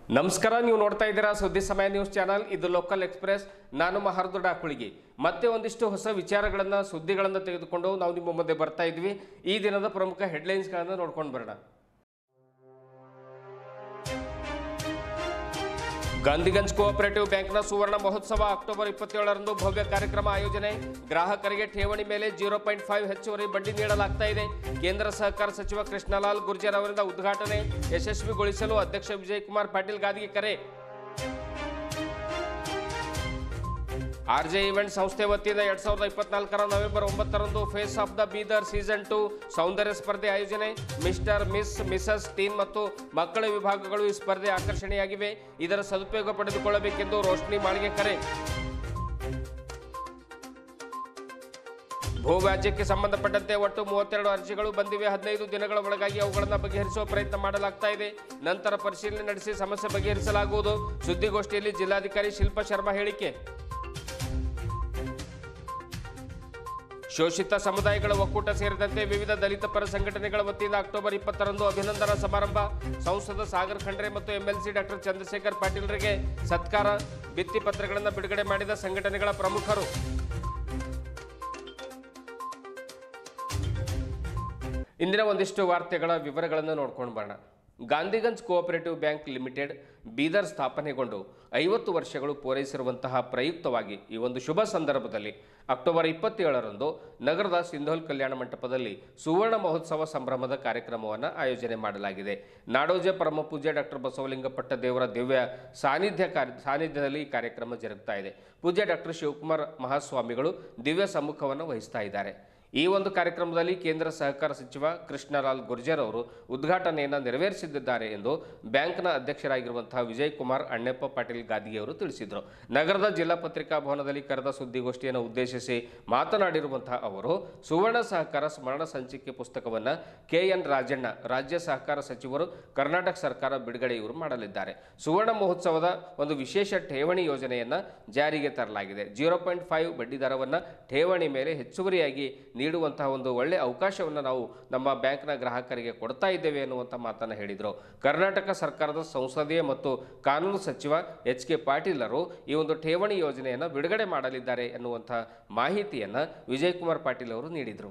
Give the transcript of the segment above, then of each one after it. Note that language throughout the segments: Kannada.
ನಮಸ್ಕಾರ ನೀವು ನೋಡ್ತಾ ಇದ್ದೀರಾ ಸುದ್ದಿ ಸಮಯ ನ್ಯೂಸ್ ಚಾನಲ್ ಇದು ಲೋಕಲ್ ಎಕ್ಸ್ಪ್ರೆಸ್ ನಾನು ಮಹರ್ದು ಡಾಕುಳಿಗಿ ಮತ್ತೆ ಒಂದಿಷ್ಟು ಹೊಸ ವಿಚಾರಗಳನ್ನು ಸುದ್ದಿಗಳನ್ನು ತೆಗೆದುಕೊಂಡು ನಾವು ನಿಮ್ಮ ಮುಂದೆ ಬರ್ತಾ ಇದ್ವಿ ಈ ದಿನದ ಪ್ರಮುಖ ಹೆಡ್ಲೈನ್ಸ್ಗಳನ್ನು ನೋಡ್ಕೊಂಡು ಬರೋಣ ಗಾಂಧಿಗಂಜ್ ಕೋಆಪರೇಟಿವ್ ಬ್ಯಾಂಕ್ನ ಸುವರ್ಣ ಮಹೋತ್ಸವ ಅಕ್ಟೋಬರ್ ಇಪ್ಪತ್ತೇಳರಂದು ಭವ್ಯ ಕಾರ್ಯಕ್ರಮ ಆಯೋಜನೆ ಗ್ರಾಹಕರಿಗೆ ಠೇವಣಿ ಮೇಲೆ ಜೀರೋ ಪಾಯಿಂಟ್ ಫೈವ್ ಹೆಚ್ಚುವರಿ ಬಡ್ಡಿ ನೀಡಲಾಗ್ತಾ ಇದೆ ಕೇಂದ್ರ ಸಹಕಾರ ಸಚಿವ ಕೃಷ್ಣಲಾಲ್ ಗುರ್ಜರ್ ಅವರಿಂದ ಉದ್ಘಾಟನೆ ಯಶಸ್ವಿಗೊಳಿಸಲು ಅಧ್ಯಕ್ಷ ವಿಜಯಕುಮಾರ್ ಪಾಟೀಲ್ ಗಾದಿಗೆ ಕರೆ ಆರ್ಜೆ ಇವೆಂಟ್ ಸಂಸ್ಥೆ ವತಿಯಿಂದ ಎರಡ್ ಸಾವಿರದ ಇಪ್ಪತ್ನಾಲ್ಕರ ನವೆಂಬರ್ ಒಂಬತ್ತರಂದು face off the Bidar season two ಸೌಂದರ್ಯ ಸ್ಪರ್ಧೆ ಆಯೋಜನೆ ಮಿಸ್ಟರ್ ಮಿಸ್ ಮಿಸಸ್ ಟೀನ್ ಮತ್ತು ಮಕ್ಕಳ ವಿಭಾಗಗಳು ಈ ಸ್ಪರ್ಧೆ ಆಕರ್ಷಣೆಯಾಗಿವೆ ಇದರ ಸದುಪಯೋಗ ಪಡೆದುಕೊಳ್ಳಬೇಕೆಂದು ರೋಶ್ನಿ ಮಾಳಿಗೆ ಕರೆ ಭೂವ್ಯಾಜ್ಯಕ್ಕೆ ಸಂಬಂಧಪಟ್ಟಂತೆ ಒಟ್ಟು ಮೂವತ್ತೆರಡು ಅರ್ಜಿಗಳು ಬಂದಿವೆ ಹದಿನೈದು ದಿನಗಳ ಒಳಗಾಗಿ ಅವುಗಳನ್ನು ಬಗೆಹರಿಸುವ ಪ್ರಯತ್ನ ಮಾಡಲಾಗ್ತಾ ಇದೆ ನಂತರ ಪರಿಶೀಲನೆ ನಡೆಸಿ ಸಮಸ್ಯೆ ಬಗೆಹರಿಸಲಾಗುವುದು ಸುದ್ದಿಗೋಷ್ಠಿಯಲ್ಲಿ ಜಿಲ್ಲಾಧಿಕಾರಿ ಶಿಲ್ಪಾ ಶರ್ಮಾ ಹೇಳಿಕೆ ಶೋಷಿತ ಸಮುದಾಯಗಳ ಒಕ್ಕೂಟ ಸೇರಿದಂತೆ ವಿವಿಧ ದಲಿತ ಪರ ಸಂಘಟನೆಗಳ ವತಿಯಿಂದ ಅಕ್ಟೋಬರ್ ಇಪ್ಪತ್ತರಂದು ಅಭಿನಂದನಾ ಸಮಾರಂಭ ಸಂಸದ ಸಾಗರ್ ಖಂಡ್ರೆ ಮತ್ತು ಎಂಎಲ್ಸಿ ಡಾಕ್ಟರ್ ಚಂದ್ರಶೇಖರ್ ಪಾಟೀಲ್ರಿಗೆ ಸತ್ಕಾರ ಭಿತ್ತಿ ಪತ್ರಗಳನ್ನು ಬಿಡುಗಡೆ ಮಾಡಿದ ಸಂಘಟನೆಗಳ ಪ್ರಮುಖರು ಇಂದಿನ ಒಂದಿಷ್ಟು ವಾರ್ತೆಗಳ ವಿವರಗಳನ್ನು ನೋಡ್ಕೊಂಡು ಬರೋಣ Gandhiganj cooperative bank limited Bidar ಸ್ಥಾಪನೆಗೊಂಡು ಐವತ್ತು ವರ್ಷಗಳು ಪೂರೈಸಿರುವಂತಹ ಪ್ರಯುಕ್ತವಾಗಿ ಈ ಒಂದು ಶುಭ ಸಂದರ್ಭದಲ್ಲಿ ಅಕ್ಟೋಬರ್ ಇಪ್ಪತ್ತೇಳರಂದು ನಗರದ ಸಿಂಧೋಲ್ ಕಲ್ಯಾಣ ಮಂಟಪದಲ್ಲಿ ಸುವರ್ಣ ಮಹೋತ್ಸವ ಸಂಭ್ರಮದ ಕಾರ್ಯಕ್ರಮವನ್ನು ಆಯೋಜನೆ ಮಾಡಲಾಗಿದೆ ನಾಡೋಜ ಪರಮ ಪೂಜ್ಯ ಡಾಕ್ಟರ್ ಬಸವಲಿಂಗಪಟ್ಟ ದೇವರ ದಿವ್ಯ ಸಾನ್ನಿಧ್ಯ ಕಾರ್ಯ ಸಾನ್ನಿಧ್ಯದಲ್ಲಿ ಈ ಕಾರ್ಯಕ್ರಮ ಜರುಗ್ತಾ ಇದೆ ಪೂಜ್ಯ ಡಾಕ್ಟರ್ ಶಿವಕುಮಾರ್ ಮಹಾಸ್ವಾಮಿಗಳು ದಿವ್ಯ ಸಮ್ಮುಖವನ್ನು ವಹಿಸ್ತಾ ಇದ್ದಾರೆ ಈ ಒಂದು ಕಾರ್ಯಕ್ರಮದಲ್ಲಿ ಕೇಂದ್ರ ಸಹಕಾರ ಸಚಿವ ಕೃಷ್ಣಲಾಲ್ ಗುರ್ಜರ್ ಅವರು ಉದ್ಘಾಟನೆಯನ್ನು ನೆರವೇರಿಸಿದ್ದಾರೆ ಎಂದು ಬ್ಯಾಂಕ್ನ ಅಧ್ಯಕ್ಷರಾಗಿರುವಂತಹ ವಿಜಯ್ ಕುಮಾರ್ ಅಣ್ಣಪ್ಪ ಪಾಟೀಲ್ ಗಾದಿಗೆಯವರು ತಿಳಿಸಿದರು ನಗರದ ಜಿಲ್ಲಾ ಪತ್ರಿಕಾ ಭವನದಲ್ಲಿ ಕರೆದ ಸುದ್ದಿಗೋಷ್ಠಿಯನ್ನು ಉದ್ದೇಶಿಸಿ ಮಾತನಾಡಿರುವಂತಹ ಅವರು ಸುವರ್ಣ ಸಹಕಾರ ಸ್ಮರಣ ಸಂಚಿಕೆ ಪುಸ್ತಕವನ್ನು ಕೆ ಎನ್ ರಾಜಣ್ಣ ರಾಜ್ಯ ಸಹಕಾರ ಸಚಿವರು ಕರ್ನಾಟಕ ಸರ್ಕಾರ ಬಿಡುಗಡೆ ಇವರು ಮಾಡಲಿದ್ದಾರೆ ಸುವರ್ಣ ಮಹೋತ್ಸವದ ಒಂದು ವಿಶೇಷ ಠೇವಣಿ ಯೋಜನೆಯನ್ನು ಜಾರಿಗೆ ತರಲಾಗಿದೆ ಜೀರೋ ಪಾಯಿಂಟ್ ಫೈವ್ ಬಡ್ಡಿ ದರವನ್ನು ಠೇವಣಿ ಮೇಲೆ ಹೆಚ್ಚುವರಿಯಾಗಿ ನೀಡುವಂತಹ ಒಂದು ಒಳ್ಳೆಯ ಅವಕಾಶವನ್ನು ನಾವು ನಮ್ಮ ಬ್ಯಾಂಕ್ನ ಗ್ರಾಹಕರಿಗೆ ಕೊಡ್ತಾ ಇದ್ದೇವೆ ಅನ್ನುವಂಥ ಮಾತನ್ನು ಹೇಳಿದರು ಕರ್ನಾಟಕ ಸರ್ಕಾರದ ಸಂಸದೀಯ ಮತ್ತು ಕಾನೂನು ಸಚಿವ ಎಚ್ ಕೆ ಪಾಟೀಲರು ಈ ಒಂದು ಠೇವಣಿ ಯೋಜನೆಯನ್ನು ಬಿಡುಗಡೆ ಮಾಡಲಿದ್ದಾರೆ ಎನ್ನುವಂಥ ಮಾಹಿತಿಯನ್ನು ವಿಜಯಕುಮಾರ್ ಪಾಟೀಲ್ ಅವರು ನೀಡಿದರು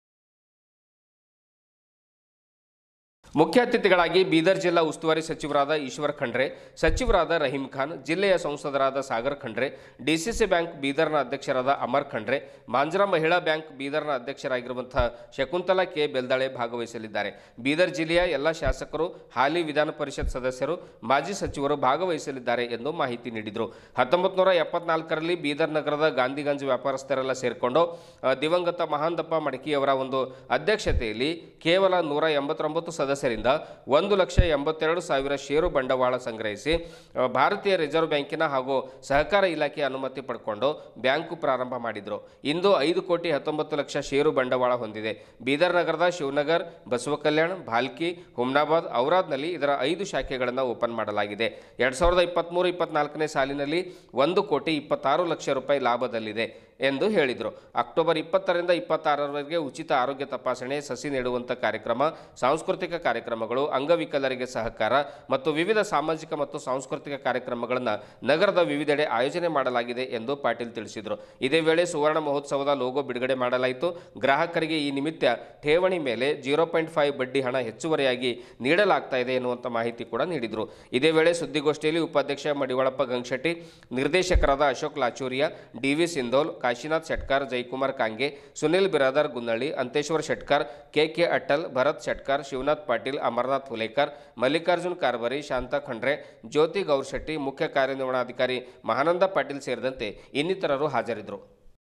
ಮುಖ್ಯ ಅತಿಥಿಗಳಾಗಿ ಬೀದರ್ ಜಿಲ್ಲಾ ಉಸ್ತುವಾರಿ ಸಚಿವರಾದ ಈಶ್ವರ್ ಖಂಡ್ರೆ ಸಚಿವರಾದ ರಹೀಂ ಖಾನ್ ಜಿಲ್ಲೆಯ ಸಂಸದರಾದ ಸಾಗರ್ ಖಂಡ್ರೆ ಡಿಸಿಸಿ ಬ್ಯಾಂಕ್ ಬೀದರ್ನ ಅಧ್ಯಕ್ಷರಾದ ಅಮರ್ ಖಂಡ್ರೆ ಮಾಂಜ್ರಾ ಮಹಿಳಾ ಬ್ಯಾಂಕ್ ಬೀದರ್ನ ಅಧ್ಯಕ್ಷರಾಗಿರುವಂತಹ ಶಕುಂತಲಾ ಕೆ ಬೆಲ್ದಾಳೆ ಭಾಗವಹಿಸಲಿದ್ದಾರೆ ಬೀದರ್ ಜಿಲ್ಲೆಯ ಎಲ್ಲ ಶಾಸಕರು ಹಾಲಿ ವಿಧಾನ ಪರಿಷತ್ ಸದಸ್ಯರು ಮಾಜಿ ಸಚಿವರು ಭಾಗವಹಿಸಲಿದ್ದಾರೆ ಎಂದು ಮಾಹಿತಿ ನೀಡಿದರು ಹತ್ತೊಂಬತ್ತು ನೂರ ಎಪ್ಪತ್ನಾಲ್ಕರಲ್ಲಿ ಬೀದರ್ ನಗರದ ಗಾಂಧಿಗಂಜ್ ವ್ಯಾಪಾರಸ್ಥರೆಲ್ಲ ಸೇರಿಕೊಂಡು ಆ, ದಿವಂಗತ ಮಹಾಂತಪ್ಪ ಮಡಕಿಯವರ ಒಂದು ಅಧ್ಯಕ್ಷತೆಯಲ್ಲಿ ಕೇವಲ ನೂರ ಎಂಬತ್ತೊಂಬತ್ತು ಸದಸ್ಯರಿಂದ ಒಂದು ಲಕ್ಷ ಎಂಬತ್ತೆರಡು ಸಾವಿರ ಷೇರು ಬಂಡವಾಳ ಸಂಗ್ರಹಿಸಿ ಆ, ಭಾರತೀಯ ರಿಸರ್ವ್ ಬ್ಯಾಂಕಿನ ಹಾಗೂ ಸಹಕಾರ ಇಲಾಖೆ ಅನುಮತಿ ಪಡ್ಕೊಂಡು ಬ್ಯಾಂಕು ಪ್ರಾರಂಭ ಮಾಡಿದರು ಇಂದು ಐದು ಕೋಟಿ ಹತ್ತೊಂಬತ್ತು ಲಕ್ಷ ಷೇರು ಬಂಡವಾಳ ಹೊಂದಿದೆ ಬೀದರ್ ನಗರದ ಶಿವನಗರ್ ಬಸವ ಕಲ್ಯಾಣ್ ಭಾಲ್ಕಿ ಹುಮ್ನಾಬಾದ್ ಔರಾದ್ನಲ್ಲಿ ಇದರ ಐದು ಶಾಖೆಗಳನ್ನು ಓಪನ್ ಮಾಡಲಾಗಿದೆ ಎರಡು ಸಾವಿರದ ಇಪ್ಪತ್ತ್ಮೂರು ಇಪ್ಪತ್ನಾಲ್ಕನೇ ಸಾಲಿನಲ್ಲಿ ಒಂದು ಕೋಟಿ ಇಪ್ಪತ್ತಾರು ಲಕ್ಷ ರೂಪಾಯಿ ಲಾಭದಲ್ಲಿದೆ ಎಂದು ಹೇಳಿದರು ಅಕ್ಟೋಬರ್ ಇಪ್ಪತ್ತರಿಂದ ಇಪ್ಪತ್ತಾರರವರೆಗೆ ಉಚಿತ ಆರೋಗ್ಯ ತಪಾಸಣೆ ಸಸಿ ನೆಡುವಂಥ ಕಾರ್ಯಕ್ರಮ ಸಾಂಸ್ಕೃತಿಕ ಕಾರ್ಯಕ್ರಮಗಳು ಅಂಗವಿಕಲರಿಗೆ ಸಹಕಾರ ಮತ್ತು ವಿವಿಧ ಸಾಮಾಜಿಕ ಮತ್ತು ಸಾಂಸ್ಕೃತಿಕ ಕಾರ್ಯಕ್ರಮಗಳನ್ನು ನಗರದ ವಿವಿಧೆಡೆ ಆಯೋಜನೆ ಮಾಡಲಾಗಿದೆ ಎಂದು ಪಾಟೀಲ್ ತಿಳಿಸಿದರು ಇದೇ ವೇಳೆ ಸುವರ್ಣ ಮಹೋತ್ಸವದ ಲೋಗೋ ಬಿಡುಗಡೆ ಮಾಡಲಾಯಿತು ಗ್ರಾಹಕರಿಗೆ ಈ ನಿಮಿತ್ತ ಠೇವಣಿ ಮೇಲೆ ಜೀರೋ ಪಾಯಿಂಟ್ ಫೈವ್ ಬಡ್ಡಿ ಹಣ ಹೆಚ್ಚುವರಿಯಾಗಿ ನೀಡಲಾಗ್ತಾ ಇದೆ ಎನ್ನುವಂಥ ಮಾಹಿತಿ ಕೂಡ ನೀಡಿದರು ಇದೇ ವೇಳೆ ಸುದ್ದಿಗೋಷ್ಠಿಯಲ್ಲಿ ಉಪಾಧ್ಯಕ್ಷ ಮಡಿವಾಳಪ್ಪ ಗಂಗಶೆಟ್ಟಿ ನಿರ್ದೇಶಕರಾದ Ashok Lachuriya D V Sindhol Kashinath Shetkar Jayakumar Kange Sunil Biradar Gunnalli Anteshwar Shetkar K K Attal Bharat Shetkar Shivanath Patil Amarnath Hulekar Mallikarjun Karbari Shanta Khandre Jyoti Gaurshetti ಮುಖ್ಯ ಕಾರ್ಯನಿರ್ವಹಣಾಧಿಕಾರಿ ಮಹಾನಂದ ಪಾಟೀಲ್ ಸೇರಿದಂತೆ ಇನ್ನಿತರರು ಹಾಜರಿದ್ದರು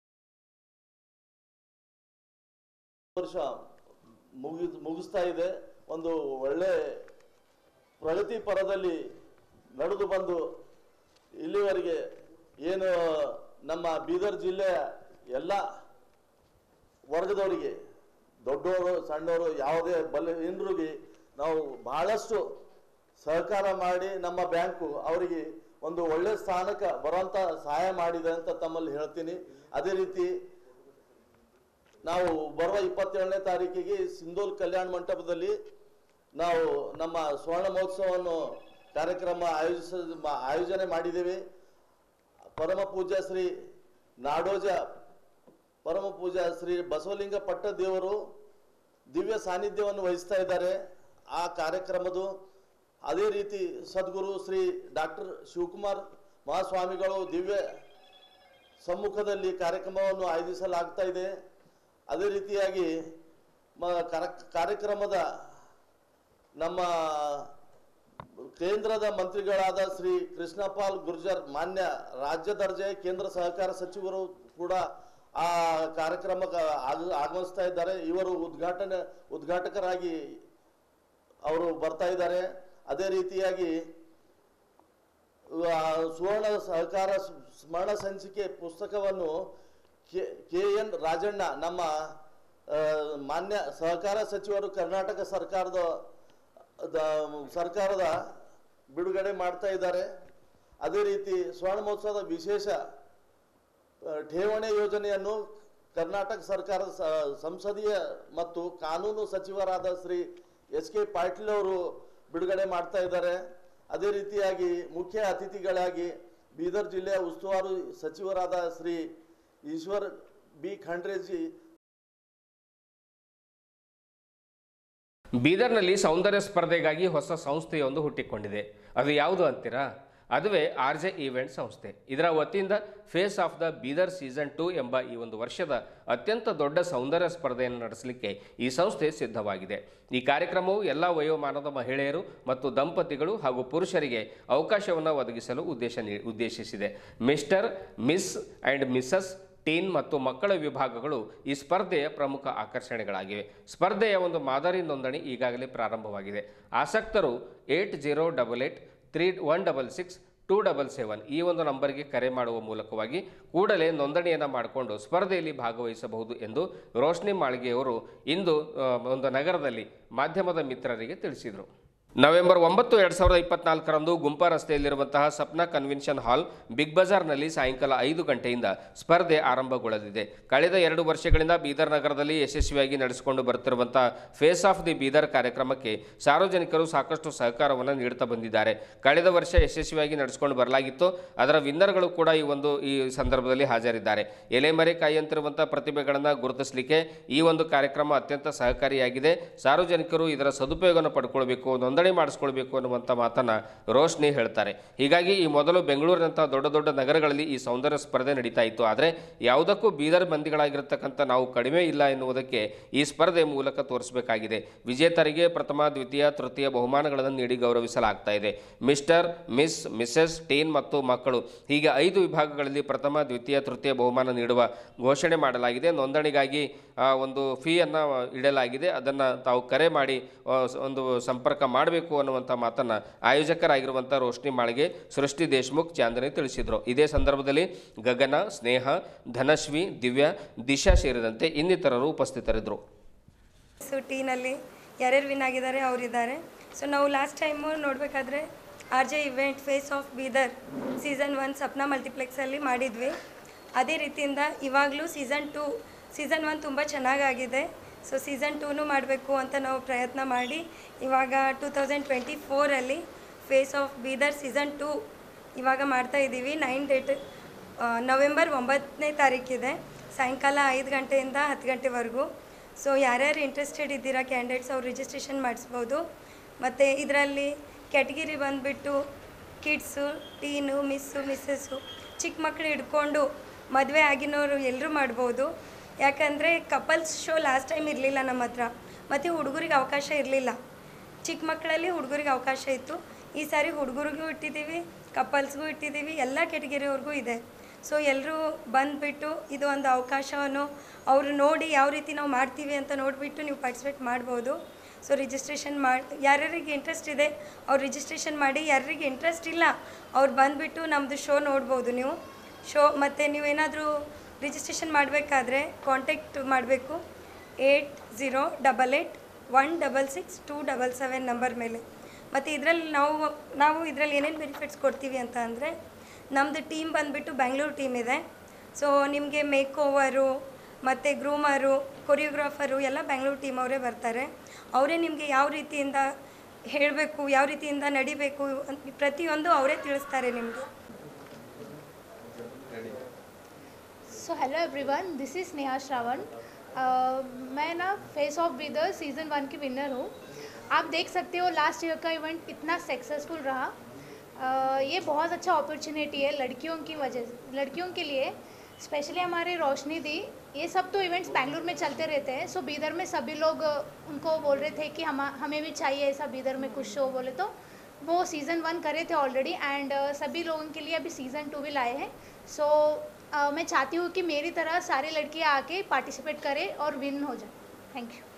ವರ್ಷ ಮುಗಿ ಮುಗಿಸ್ತಾ ಇದೆ ಒಂದು ಒಳ್ಳೆ ಪ್ರಗತಿ ಪರದಲ್ಲಿ ನಡೆದು ಬಂದು ಇಲ್ಲಿವರೆಗೆ ಏನು ನಮ್ಮ ಬೀದರ್ ಜಿಲ್ಲೆಯ ಎಲ್ಲ ವರ್ಗದವರಿಗೆ ದೊಡ್ಡವರು ಸಣ್ಣವರು ಯಾವುದೇ ಬಲಹೀನರಿಗೆ ನಾವು ಬಹಳಷ್ಟು ಸಹಕಾರ ಮಾಡಿ ನಮ್ಮ ಬ್ಯಾಂಕು ಅವರಿಗೆ ಒಂದು ಒಳ್ಳೆ ಸ್ಥಾನಕ್ಕೆ ಬರುವಂತ ಸಹಾಯ ಮಾಡಿದೆ ಅಂತ ತಮ್ಮಲ್ಲಿ ಹೇಳ್ತೀನಿ ಅದೇ ರೀತಿ ನಾವು ಬರುವ ಇಪ್ಪತ್ತೇಳನೇ ತಾರೀಕಿಗೆ ಸಿಂಧೂಲ್ ಕಲ್ಯಾಣ ಮಂಟಪದಲ್ಲಿ ನಾವು ನಮ್ಮ ಸ್ವರ್ಣ ಮಹೋತ್ಸವವನ್ನು ಕಾರ್ಯಕ್ರಮ ಆಯೋಜಿಸ ಮಾ- ಆಯೋಜನೆ ಮಾಡಿದ್ದೇವೆ ಪರಮ ಪೂಜ್ಯ ಶ್ರೀ ನಾಡೋಜ ಪರಮ ಪೂಜ್ಯ ಶ್ರೀ ಬಸವಲಿಂಗ ಪಟ್ಟ ದೇವರು ದಿವ್ಯ ಸಾನ್ನಿಧ್ಯವನ್ನು ವಹಿಸ್ತಾ ಇದ್ದಾರೆ ಆ ಕಾರ್ಯಕ್ರಮದು ಅದೇ ರೀತಿ ಸದ್ಗುರು ಶ್ರೀ ಡಾಕ್ಟರ್ ಶಿವಕುಮಾರ್ ಮಹಾಸ್ವಾಮಿಗಳು ದಿವ್ಯ ಸಮ್ಮುಖದಲ್ಲಿ ಕಾರ್ಯಕ್ರಮವನ್ನು ಆಯೋಜಿಸಲಾಗ್ತಾ ಇದೆ ಅದೇ ರೀತಿಯಾಗಿ ಮ- ಕರ- ಕಾರ್ಯಕ್ರಮದ ನಮ್ಮ ಕೇಂದ್ರದ ಮಂತ್ರಿಗಳಾದ ಶ್ರೀ ಕೃಷ್ಣಪಾಲ್ ಗುರ್ಜರ್ ಮಾನ್ಯ ರಾಜ್ಯ ದರ್ಜೆಯ ಕೇಂದ್ರ ಸಹಕಾರ ಸಚಿವರು ಕೂಡ ಆ ಕಾರ್ಯಕ್ರಮಕ್ಕೆ ಆಗ- ಆಗಮಿಸ್ತಾ ಇದ್ದಾರೆ ಇವರು ಉದ್ಘಾಟನೆ ಉದ್ಘಾಟಕರಾಗಿ ಅವರು ಬರ್ತಾ ಇದ್ದಾರೆ ಅದೇ ರೀತಿಯಾಗಿ ಆ, ಸುವರ್ಣ ಸಹಕಾರ ಸ್- ಸ್ಮರಣ ಸಂಚಿಕೆ ಪುಸ್ತಕವನ್ನು ಕೆ ಕೆ ಎನ್ ರಾಜಣ್ಣ ನಮ್ಮ ಆ, ಮಾನ್ಯ ಸಹಕಾರ ಸಚಿವರು ಕರ್ನಾಟಕ ಸರ್ಕಾರದ ದ- ಸರ್ಕಾರದ ಬಿಡುಗಡೆ ಮಾಡ್ತಾ ಇದ್ದಾರೆ ಅದೇ ರೀತಿ ಸ್ವರ್ಣ ಮಹೋತ್ಸವದ ವಿಶೇಷ ಆ, ಠೇವಣಿ ಯೋಜನೆಯನ್ನು ಕರ್ನಾಟಕ ಸರ್ಕಾರದ ಸ- ಸಂಸದೀಯ ಮತ್ತು ಕಾನೂನು ಸಚಿವರಾದ ಶ್ರೀ ಎಸ್ ಕೆ ಪಾಟೀಲ್ ಅವರು ಬಿಡುಗಡೆ ಮಾಡ್ತಾ ಇದ್ದಾರೆ ಅದೇ ರೀತಿಯಾಗಿ ಮುಖ್ಯ ಅತಿಥಿಗಳಾಗಿ ಬೀದರ್ ಜಿಲ್ಲೆಯ ಉಸ್ತುವಾರಿ ಸಚಿವರಾದ ಶ್ರೀ ಈಶ್ವರ್ ಬಿ ಖಂಡ್ರೇಜಿ ಬೀದರ್ನಲ್ಲಿ ಸೌಂದರ್ಯ ಸ್ಪರ್ಧೆಗಾಗಿ ಹೊಸ ಸಂಸ್ಥೆಯೊಂದು ಹುಟ್ಟಿಕೊಂಡಿದೆ ಅದು ಯಾವುದು ಅಂತೀರಾ ಅದುವೇ ಆರ್ ಜೆ ಈವೆಂಟ್ ಸಂಸ್ಥೆ ಇದರ ವತಿಯಿಂದ face off the Bidar season two ಎಂಬ ಈ ಒಂದು ವರ್ಷದ ಅತ್ಯಂತ ದೊಡ್ಡ ಸೌಂದರ್ಯ ಸ್ಪರ್ಧೆಯನ್ನು ನಡೆಸಲಿಕ್ಕೆ ಈ ಸಂಸ್ಥೆ ಸಿದ್ಧವಾಗಿದೆ ಈ ಕಾರ್ಯಕ್ರಮವು ಎಲ್ಲ ವಯೋಮಾನದ ಮಹಿಳೆಯರು ಮತ್ತು ದಂಪತಿಗಳು ಹಾಗೂ ಪುರುಷರಿಗೆ ಅವಕಾಶವನ್ನು ಒದಗಿಸಲು ಉದ್ದೇಶ ನೀ- ಉದ್ದೇಶಿಸಿದೆ mister miss and missus teen ಮತ್ತು ಮಕ್ಕಳ ವಿಭಾಗಗಳು ಈ ಸ್ಪರ್ಧೆಯ ಪ್ರಮುಖ ಆಕರ್ಷಣೆಗಳಾಗಿವೆ ಸ್ಪರ್ಧೆಯ ಒಂದು ಮಾದರಿ ನೋಂದಣಿ ಈಗಾಗಲೇ ಪ್ರಾರಂಭವಾಗಿದೆ ಆಸಕ್ತರು eight zero double eight three one double six two double seven ಈ ಒಂದು ನಂಬರ್ಗೆ ಕರೆ ಮಾಡುವ ಮೂಲಕವಾಗಿ ಕೂಡಲೇ ನೋಂದಣಿಯನ್ನು ಮಾಡಿಕೊಂಡು ಸ್ಪರ್ಧೆಯಲ್ಲಿ ಭಾಗವಹಿಸಬಹುದು ಎಂದು ರೋಶ್ನಿ ಮಾಳ್ಗೆಯವರು ಇಂದು ಆ, ಒಂದು ನಗರದಲ್ಲಿ ಮಾಧ್ಯಮದ ಮಿತ್ರರಿಗೆ ತಿಳಿಸಿದರು ನವೆಂಬರ್ ಒಂಬತ್ತು ಎರಡು ಸಾವಿರದ ಇಪ್ಪತ್ನಾಲ್ಕರಂದು ಗುಂಪಾ ರಸ್ತೆಯಲ್ಲಿರುವಂತಹ ಸಪ್ನಾ ಕನ್ವೆನ್ಷನ್ ಹಾಲ್ ಬಿಗ್ ಬಜಾರ್ನಲ್ಲಿ ಸಾಯಂಕಾಲ ಐದು ಗಂಟೆಯಿಂದ ಸ್ಪರ್ಧೆ ಆರಂಭಗೊಳ್ಳಲಿದೆ ಕಳೆದ ಎರಡು ವರ್ಷಗಳಿಂದ ಬೀದರ್ ನಗರದಲ್ಲಿ ಯಶಸ್ವಿಯಾಗಿ ನಡೆಸಿಕೊಂಡು ಬರುತ್ತಿರುವಂತಹ ಫೇಸ್ ಆಫ್ ದಿ ಬೀದರ್ ಕಾರ್ಯಕ್ರಮಕ್ಕೆ ಸಾರ್ವಜನಿಕರು ಸಾಕಷ್ಟು ಸಹಕಾರವನ್ನು ನೀಡುತ್ತಾ ಬಂದಿದ್ದಾರೆ ಕಳೆದ ವರ್ಷ ಯಶಸ್ವಿಯಾಗಿ ನಡೆಸಿಕೊಂಡು ಬರಲಾಗಿತ್ತು ಅದರ ವಿನ್ನರ್ಗಳು ಕೂಡ ಈ ಒಂದು ಈ ಸಂದರ್ಭದಲ್ಲಿ ಹಾಜರಿದ್ದಾರೆ ಎಲೆಮರೆಕಾಯಿ ಅಂತಿರುವಂತಹ ಪ್ರತಿಭೆಗಳನ್ನು ಗುರುತಿಸಲಿಕ್ಕೆ ಈ ಒಂದು ಕಾರ್ಯಕ್ರಮ ಅತ್ಯಂತ ಸಹಕಾರಿಯಾಗಿದೆ ಸಾರ್ವಜನಿಕರು ಇದರ ಸದುಪಯೋಗವನ್ನು ಪಡ್ಕೊಳ್ಬೇಕು ನೋಂದಣಿ ಮಾಡಿಸ್ಕೊಳ್ಬೇಕು ಅನ್ನುವಂಥ ಮಾತನ್ನ ರೋಶ್ನಿ ಹೇಳ್ತಾರೆ ಹೀಗಾಗಿ ಈ ಮೊದಲು ಬೆಂಗಳೂರಿನಂತಹ ದೊಡ್ಡ ದೊಡ್ಡ ನಗರಗಳಲ್ಲಿ ಈ ಸೌಂದರ್ಯ ಸ್ಪರ್ಧೆ ನಡೀತಾ ಇತ್ತು ಆದರೆ ಯಾವುದಕ್ಕೂ ಬೀದರ್ ಮಂದಿಗಳಾಗಿರ್ತಕ್ಕಂಥ ನಾವು ಕಡಿಮೆ ಇಲ್ಲ ಎನ್ನುವುದಕ್ಕೆ ಈ ಸ್ಪರ್ಧೆ ಮೂಲಕ ತೋರಿಸಬೇಕಾಗಿದೆ ವಿಜೇತರಿಗೆ ಪ್ರಥಮ ದ್ವಿತೀಯ ತೃತೀಯ ಬಹುಮಾನಗಳನ್ನು ನೀಡಿ ಗೌರವಿಸಲಾಗ್ತಾ ಇದೆ ಮಿಸ್ಟರ್ ಮಿಸ್ ಮಿಸೆಸ್ ಟೀನ್ ಮತ್ತು ಮಕ್ಕಳು ಹೀಗೆ ಐದು ವಿಭಾಗಗಳಲ್ಲಿ ಪ್ರಥಮ ದ್ವಿತೀಯ ತೃತೀಯ ಬಹುಮಾನ ನೀಡುವ ಘೋಷಣೆ ಮಾಡಲಾಗಿದೆ ನೋಂದಣಿಗಾಗಿ ಆ, ಒಂದು ಫೀಯನ್ನು ಇಡಲಾಗಿದೆ ಅದನ್ನು ತಾವು ಕರೆ ಮಾಡಿ ಆ, ಸ- ಒಂದು ಸಂಪರ್ಕ ಮಾಡಬೇಕು ಅನ್ನುವಂಥ ಮಾತನ್ನು ಆಯೋಜಕರಾಗಿರುವಂಥ ರೋಶ್ನಿ ಮಾಳಿಗೆ ಸೃಷ್ಟಿ ದೇಶ್ಮುಖ್ ಚಾಂದನಿ ತಿಳಿಸಿದರು ಇದೇ ಸಂದರ್ಭದಲ್ಲಿ ಗಗನ ಸ್ನೇಹ ಧನಶ್ವಿ ದಿವ್ಯಾ ದಿಶಾ ಸೇರಿದಂತೆ ಇನ್ನಿತರರು ಉಪಸ್ಥಿತರಿದ್ದರು ಸೊ ಟೀನಲ್ಲಿ ಯಾರ್ಯಾರು ವಿನ್ ಆಗಿದ್ದಾರೆ ಅವರಿದ್ದಾರೆ ಸೊ ನಾವು ಲಾಸ್ಟ್ ಟೈಮು ನೋಡಬೇಕಾದ್ರೆ R J event face off Bidar season one Sapna ಮಲ್ಟಿಪ್ಲೆಕ್ಸಲ್ಲಿ ಮಾಡಿದ್ವಿ ಅದೇ ರೀತಿಯಿಂದ ಇವಾಗಲೂ ಸೀಸನ್ ಟು ಸೀಸನ್ ಒನ್ ತುಂಬ ಚೆನ್ನಾಗಾಗಿದೆ ಸೊ ಸೀಸನ್ ಟೂನು ಮಾಡಬೇಕು ಅಂತ ನಾವು ಪ್ರಯತ್ನ ಮಾಡಿ ಇವಾಗ ಟೂ ತೌಸಂಡ್ ಟ್ವೆಂಟಿ ಫೋರಲ್ಲಿ face off Bidar season two ಇವಾಗ ಮಾಡ್ತಾ ಇದ್ದೀವಿ ನೈನ್ ಡೇಟ್ ನವೆಂಬರ್ ಒಂಬತ್ತನೇ ತಾರೀಕಿದೆ ಸಾಯಂಕಾಲ ಐದು ಗಂಟೆಯಿಂದ ಹತ್ತು ಗಂಟೆವರೆಗೂ ಸೊ ಯಾರ್ಯಾರು ಇಂಟ್ರೆಸ್ಟೆಡ್ ಇದ್ದೀರಾ ಕ್ಯಾಂಡಿಡೇಟ್ಸ್ ಅವ್ರು ರಿಜಿಸ್ಟ್ರೇಷನ್ ಮಾಡಿಸ್ಬೋದು ಮತ್ತು ಇದರಲ್ಲಿ ಕ್ಯಾಟಗಿರಿ ಬಂದುಬಿಟ್ಟು ಕಿಡ್ಸು ಟೀನು ಮಿಸ್ಸು ಮಿಸ್ಸಸ್ಸು ಚಿಕ್ಕ ಮಕ್ಕಳು ಹಿಡ್ಕೊಂಡು ಮದುವೆ ಆಗಿನವರು ಎಲ್ಲರೂ ಮಾಡ್ಬೋದು ಯಾಕಂದರೆ ಕಪಲ್ಸ್ ಶೋ ಲಾಸ್ಟ್ ಟೈಮ್ ಇರಲಿಲ್ಲ ನಮ್ಮ ಹತ್ರ ಮತ್ತು ಹುಡುಗರಿಗೆ ಅವಕಾಶ ಇರಲಿಲ್ಲ ಚಿಕ್ಕ ಮಕ್ಕಳಲ್ಲಿ ಹುಡುಗರಿಗೆ ಅವಕಾಶ ಇತ್ತು ಈ ಸಾರಿ ಹುಡುಗರಿಗೂ ಇಟ್ಟಿದ್ದೀವಿ ಕಪಲ್ಸ್ಗೂ ಇಟ್ಟಿದ್ದೀವಿ ಎಲ್ಲ ಕೆಟಗಿರಿಯವ್ರಿಗೂ ಇದೆ ಸೊ ಎಲ್ಲರೂ ಬಂದುಬಿಟ್ಟು ಇದು ಒಂದು ಅವಕಾಶವನ್ನು ಅವರು ನೋಡಿ ಯಾವ ರೀತಿ ನಾವು ಮಾಡ್ತೀವಿ ಅಂತ ನೋಡಿಬಿಟ್ಟು ನೀವು ಪಾರ್ಟಿಸಿಪೇಟ್ ಮಾಡ್ಬೋದು ಸೊ ರಿಜಿಸ್ಟ್ರೇಷನ್ ಮಾಡಿ ಯಾರ್ಯಾರಿಗೆ ಇಂಟ್ರೆಸ್ಟ್ ಇದೆ ಅವ್ರು ರಿಜಿಸ್ಟ್ರೇಷನ್ ಮಾಡಿ ಯಾರಿಗೆ ಇಂಟ್ರೆಸ್ಟ್ ಇಲ್ಲ ಅವ್ರು ಬಂದುಬಿಟ್ಟು ನಮ್ಮದು ಶೋ ನೋಡ್ಬೋದು ನೀವು ಶೋ ಮತ್ತು ನೀವೇನಾದರೂ ರಿಜಿಸ್ಟ್ರೇಷನ್ ಮಾಡಬೇಕಾದ್ರೆ ಕಾಂಟ್ಯಾಕ್ಟ್ ಮಾಡಬೇಕು eight zero double eight one double six two double seven number ಮೇಲೆ ಮತ್ತು ಇದರಲ್ಲಿ ನಾವು ನಾವು ಇದರಲ್ಲಿ ಏನೇನು ಬೆನಿಫಿಟ್ಸ್ ಕೊಡ್ತೀವಿ ಅಂತ ಅಂದರೆ ನಮ್ಮದು ಟೀಮ್ ಬಂದುಬಿಟ್ಟು ಬ್ಯಾಂಗ್ಳೂರು ಟೀಮ್ ಇದೆ ಸೊ ನಿಮಗೆ ಮೇಕ್ ಓವರು ಮತ್ತು ಗ್ರೂಮರು ಕೊರಿಯೋಗ್ರಾಫರು ಎಲ್ಲ ಬ್ಯಾಂಗ್ಳೂರು ಟೀಮ್ ಅವರೇ ಬರ್ತಾರೆ ಅವರೇ ನಿಮಗೆ ಯಾವ ರೀತಿಯಿಂದ ಹೇಳಬೇಕು ಯಾವ ರೀತಿಯಿಂದ ನಡಿಬೇಕು ಅಂತ ಪ್ರತಿಯೊಂದು ಅವರೇ ತಿಳಿಸ್ತಾರೆ ನಿಮಗೆ so hello everyone this is Neha Shravan अ, मैं ना face off Bidar season one की विनर हूँ आप देख सकते हो लास्ट ईयर का इवेंट इतना सक्सेसफुल रहा अ, ये बहुत अच्छा अपॉर्चुनिटी है लड़कियों की वजह से लड़कियों के लिए स्पेशली हमारे रोशनी दी ये सब तो इवेंट्स बैंगलोर में चलते रहते हैं सो बीदर में सभी लोग अ, उनको बोल रहे थे कि हम हमें भी चाहिए ऐसा बीदर में कुछ शो बोले तो वो सीज़न वन करे थे ऑलरेडी एंड सभी लोगों के लिए अभी सीज़न टू भी लाए हैं सो अ, मैं चाहती हूँ कि मेरी तरह सारी लड़कियाँ आके पार्टिसिपेट करें और विन हो जाए थैंक यू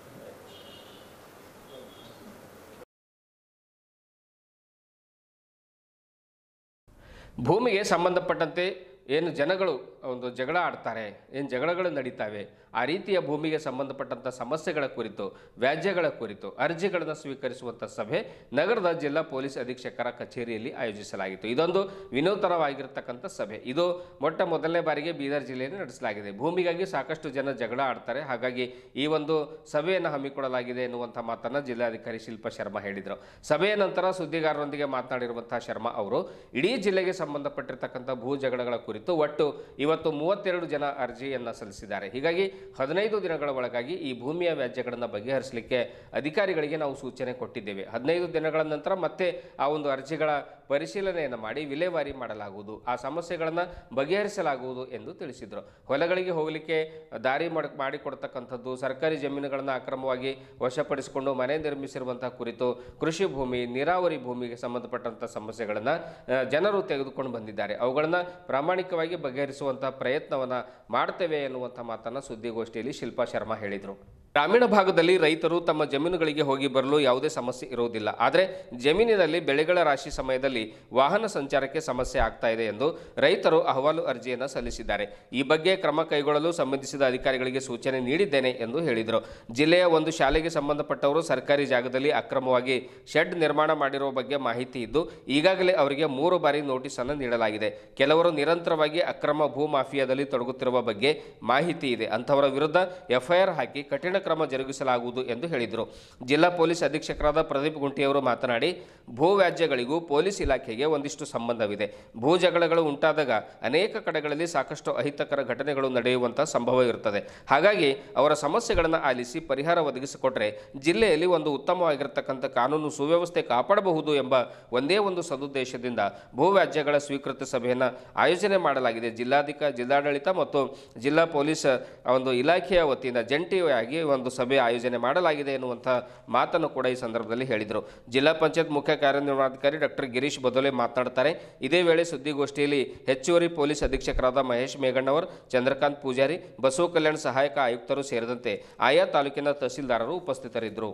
ಭೂಮಿಗೆ ಸಂಬಂಧಪಟ್ಟಂತೆ ಏನು ಜನಗಳು ಒಂದು ಜಗಳ ಆಡ್ತಾರೆ ಏನು ಜಗಳಗಳು ನಡೀತಾವೆ ಆ ರೀತಿಯ ಭೂಮಿಗೆ ಸಂಬಂಧಪಟ್ಟಂಥ ಸಮಸ್ಯೆಗಳ ಕುರಿತು ವ್ಯಾಜ್ಯಗಳ ಕುರಿತು ಅರ್ಜಿಗಳನ್ನು ಸ್ವೀಕರಿಸುವಂಥ ಸಭೆ ನಗರದ ಜಿಲ್ಲಾ ಪೊಲೀಸ್ ಅಧೀಕ್ಷಕರ ಕಚೇರಿಯಲ್ಲಿ ಆಯೋಜಿಸಲಾಗಿತ್ತು ಇದೊಂದು ವಿನೂತನವಾಗಿರತಕ್ಕಂಥ ಸಭೆ ಇದು ಮೊಟ್ಟ ಮೊದಲನೇ ಬಾರಿಗೆ ಬೀದರ್ ಜಿಲ್ಲೆಯಲ್ಲಿ ನಡೆಸಲಾಗಿದೆ ಭೂಮಿಗಾಗಿ ಸಾಕಷ್ಟು ಜನ ಜಗಳ ಆಡ್ತಾರೆ ಹಾಗಾಗಿ ಈ ಒಂದು ಸಭೆಯನ್ನು ಹಮ್ಮಿಕೊಳ್ಳಲಾಗಿದೆ ಎನ್ನುವಂಥ ಮಾತನ್ನು ಜಿಲ್ಲಾಧಿಕಾರಿ ಶಿಲ್ಪಾ ಶರ್ಮಾ ಹೇಳಿದರು ಸಭೆಯ ನಂತರ ಸುದ್ದಿಗಾರರೊಂದಿಗೆ ಮಾತನಾಡಿರುವಂತಹ ಶರ್ಮಾ ಅವರು ಇಡೀ ಜಿಲ್ಲೆಗೆ ಸಂಬಂಧಪಟ್ಟಿರ್ತಕ್ಕಂಥ ಭೂ ಜಗಳಗಳ ಕುರಿತು ಒಟ್ಟು ಇವತ್ತು ಮೂವತ್ತೆರಡು ಜನ ಅರ್ಜಿಯನ್ನು ಸಲ್ಲಿಸಿದ್ದಾರೆ ಹೀಗಾಗಿ ಹದಿನೈದು ದಿನಗಳ ಒಳಗಾಗಿ ಈ ಭೂಮಿಯ ವ್ಯಾಜ್ಯಗಳನ್ನು ಬಗೆಹರಿಸಲಿಕ್ಕೆ ಅಧಿಕಾರಿಗಳಿಗೆ ನಾವು ಸೂಚನೆ ಕೊಟ್ಟಿದ್ದೇವೆ ಹದಿನೈದು ದಿನಗಳ ನಂತರ ಮತ್ತೆ ಆ ಒಂದು ಅರ್ಜಿಗಳ ಪರಿಶೀಲನೆಯನ್ನು ಮಾಡಿ ವಿಲೇವಾರಿ ಮಾಡಲಾಗುವುದು ಆ ಸಮಸ್ಯೆಗಳನ್ನು ಬಗೆಹರಿಸಲಾಗುವುದು ಎಂದು ತಿಳಿಸಿದರು ಹೊಲಗಳಿಗೆ ಹೋಗಲಿಕ್ಕೆ ದಾರಿ ಮಾಡಿ ಮಾಡಿಕೊಡ್ತಕ್ಕಂಥದ್ದು ಸರ್ಕಾರಿ ಜಮೀನುಗಳನ್ನು ಅಕ್ರಮವಾಗಿ ವಶಪಡಿಸಿಕೊಂಡು ಮನೆ ನಿರ್ಮಿಸಿರುವಂತಹ ಕುರಿತು ಕೃಷಿ ಭೂಮಿ ನೀರಾವರಿ ಭೂಮಿಗೆ ಸಂಬಂಧಪಟ್ಟಂಥ ಸಮಸ್ಯೆಗಳನ್ನು ಜನರು ತೆಗೆದುಕೊಂಡು ಬಂದಿದ್ದಾರೆ ಅವುಗಳನ್ನು ಪ್ರಾಮಾಣಿಕವಾಗಿ ಬಗೆಹರಿಸುವಂಥ ಪ್ರಯತ್ನವನ್ನು ಮಾಡ್ತೇವೆ ಎನ್ನುವಂಥ ಮಾತನ್ನು ಸುದ್ದಿಗೋಷ್ಠಿಯಲ್ಲಿ ಶಿಲ್ಪಾ ಶರ್ಮಾ ಹೇಳಿದರು ಗ್ರಾಮೀಣ ಭಾಗದಲ್ಲಿ ರೈತರು ತಮ್ಮ ಜಮೀನುಗಳಿಗೆ ಹೋಗಿ ಬರಲು ಯಾವುದೇ ಸಮಸ್ಯೆ ಇರುವುದಿಲ್ಲ ಆದರೆ ಜಮೀನಿನಲ್ಲಿ ಬೆಳೆಗಳ ರಾಶಿ ಸಮಯದಲ್ಲಿ ವಾಹನ ಸಂಚಾರಕ್ಕೆ ಸಮಸ್ಯೆ ಆಗ್ತಾ ಇದೆ ಎಂದು ರೈತರು ಅಹವಾಲು ಅರ್ಜಿಯನ್ನು ಸಲ್ಲಿಸಿದ್ದಾರೆ ಈ ಬಗ್ಗೆ ಕ್ರಮ ಕೈಗೊಳ್ಳಲು ಸಂಬಂಧಿಸಿದ ಅಧಿಕಾರಿಗಳಿಗೆ ಸೂಚನೆ ನೀಡಿದ್ದೇನೆ ಎಂದು ಹೇಳಿದರು ಜಿಲ್ಲೆಯ ಒಂದು ಶಾಲೆಗೆ ಸಂಬಂಧಪಟ್ಟವರು ಸರ್ಕಾರಿ ಜಾಗದಲ್ಲಿ ಅಕ್ರಮವಾಗಿ ಶೆಡ್ ನಿರ್ಮಾಣ ಮಾಡಿರುವ ಬಗ್ಗೆ ಮಾಹಿತಿ ಇದ್ದು ಈಗಾಗಲೇ ಅವರಿಗೆ ಮೂರು ಬಾರಿ ನೋಟಿಸ್ ಅನ್ನು ನೀಡಲಾಗಿದೆ ಕೆಲವರು ನಿರಂತರವಾಗಿ ಅಕ್ರಮ ಭೂ ಮಾಫಿಯಾದಲ್ಲಿ ತೊಡಗುತ್ತಿರುವ ಬಗ್ಗೆ ಮಾಹಿತಿ ಇದೆ ಅಂಥವರ ವಿರುದ್ಧ ಎಫ್ಐಆರ್ ಹಾಕಿ ಕಠಿಣ ಕ್ರಮ ಜರುಗಿಸಲಾಗುವುದು ಎಂದು ಹೇಳಿದರು ಜಿಲ್ಲಾ ಪೊಲೀಸ್ ಅಧೀಕ್ಷಕರಾದ ಪ್ರದೀಪ್ ಗುಂಟಿಯವರು ಮಾತನಾಡಿ ಭೂ ವ್ಯಾಜ್ಯಗಳಿಗೂ ಪೊಲೀಸ್ ಇಲಾಖೆಗೆ ಒಂದಿಷ್ಟು ಸಂಬಂಧವಿದೆ ಭೂ ಜಗಳಗಳು ಉಂಟಾದಾಗ ಅನೇಕ ಕಡೆಗಳಲ್ಲಿ ಸಾಕಷ್ಟು ಅಹಿತಕರ ಘಟನೆಗಳು ನಡೆಯುವಂಥ ಸಂಭವ ಇರುತ್ತದೆ ಹಾಗಾಗಿ ಅವರ ಸಮಸ್ಯೆಗಳನ್ನು ಆಲಿಸಿ ಪರಿಹಾರ ಒದಗಿಸಿಕೊಟ್ರೆ ಜಿಲ್ಲೆಯಲ್ಲಿ ಒಂದು ಉತ್ತಮವಾಗಿರತಕ್ಕಂಥ ಕಾನೂನು ಸುವ್ಯವಸ್ಥೆ ಕಾಪಾಡಬಹುದು ಎಂಬ ಒಂದೇ ಒಂದು ಸದುದ್ದೇಶದಿಂದ ಭೂ ವ್ಯಾಜ್ಯಗಳ ಸ್ವೀಕೃತಿ ಸಭೆಯನ್ನು ಆಯೋಜನೆ ಮಾಡಲಾಗಿದೆ ಜಿಲ್ಲಾಧಿಕ ಜಿಲ್ಲಾಡಳಿತ ಮತ್ತು ಜಿಲ್ಲಾ ಪೊಲೀಸ್ ಒಂದು ಇಲಾಖೆಯ ವತಿಯಿಂದ ಜಂಟಿಯಾಗಿ ಒಂದು ಸಭೆ ಆಯೋಜನೆ ಮಾಡಲಾಗಿದೆ ಎನ್ನುವಂಥ ಮಾತನ್ನು ಕೂಡ ಈ ಸಂದರ್ಭದಲ್ಲಿ ಹೇಳಿದರು ಜಿಲ್ಲಾ ಪಂಚಾಯತ್ ಮುಖ್ಯ ಕಾರ್ಯನಿರ್ವಹಣಾಧಿಕಾರಿ ಡಾಕ್ಟರ್ ಗಿರೀಶ್ ಬದೋಲೆ ಮಾತನಾಡ್ತಾರೆ ಇದೇ ವೇಳೆ ಸುದ್ದಿಗೋಷ್ಠಿಯಲ್ಲಿ ಹೆಚ್ಚುವರಿ ಪೊಲೀಸ್ ಅಧೀಕ್ಷಕರಾದ ಮಹೇಶ್ ಮೇಘಣ್ಣವರ್ ಚಂದ್ರಕಾಂತ್ ಪೂಜಾರಿ ಬಸವ ಕಲ್ಯಾಣ ಸಹಾಯಕ ಆಯುಕ್ತರು ಸೇರಿದಂತೆ ಆಯಾ ತಾಲೂಕಿನ ತಹಸೀಲ್ದಾರರು ಉಪಸ್ಥಿತರಿದ್ದರು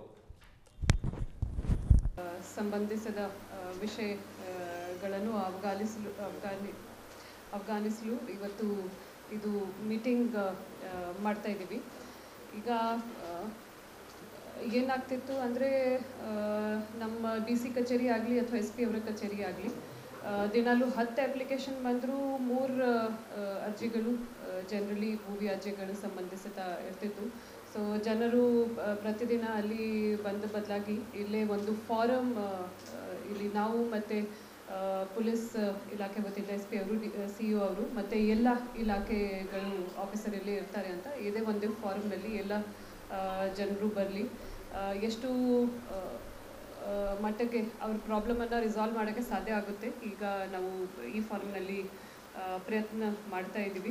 ಸಂಬಂಧಿಸಿದ ಆ, ವಿಷಯಗಳನ್ನು ಅವಗಾನಿಸಲು ಅವಗಾನಿ ಅವಗಾನಿಸಲು ಇವತ್ತು ಇದು ಮೀಟಿಂಗ್ ಮಾಡ್ತಾ ಇದ್ದೀವಿ ಈಗ ಆ, ಏನಾಗ್ತಿತ್ತು ಅಂದರೆ ನಮ್ಮ ಡಿ ಸಿ ಕಚೇರಿ ಆಗಲಿ ಅಥವಾ ಎಸ್ ಪಿ ಅವರ ಕಚೇರಿ ಆಗಲಿ ದಿನಾಲು ಹತ್ತು ಅಪ್ಲಿಕೇಶನ್ ಬಂದರೂ ಮೂರು ಅರ್ಜಿಗಳು ಜನರಲಿ ಭೂ ವ್ಯಾಜ್ಯಗಳು ಸಂಬಂಧಿಸಿದ ಇರ್ತಿತ್ತು ಸೊ ಜನರು ಆ, ಪ್ರತಿದಿನ ಅಲ್ಲಿ ಬಂದ ಬದಲಾಗಿ ಇಲ್ಲೇ ಒಂದು ಫಾರಮ್ ಇಲ್ಲಿ ನಾವು ಮತ್ತು ಪೊಲೀಸ್ ಇಲಾಖೆ ವತಿಯಿಂದ ಎಸ್ ಪಿ ಅವರು ಡಿ ಸಿ ಇ ಅವರು ಮತ್ತು ಎಲ್ಲ ಇಲಾಖೆಗಳು ಆಫೀಸರ್ ಇಲ್ಲಿ ಇರ್ತಾರೆ ಅಂತ ಇದೇ ಒಂದು ಫಾರಮ್ನಲ್ಲಿ ಎಲ್ಲ ಜನರು ಬರಲಿ ಎಷ್ಟು ಆ, ಆ, ಮಟ್ಟಕ್ಕೆ ಅವ್ರ ಪ್ರಾಬ್ಲಮನ್ನು ರಿಸಾಲ್ವ್ ಮಾಡೋಕ್ಕೆ ಸಾಧ್ಯ ಆಗುತ್ತೆ ಈಗ ನಾವು ಈ ಫಾರ್ಮ್ನಲ್ಲಿ ಪ್ರಯತ್ನ ಮಾಡ್ತಾ ಇದ್ದೀವಿ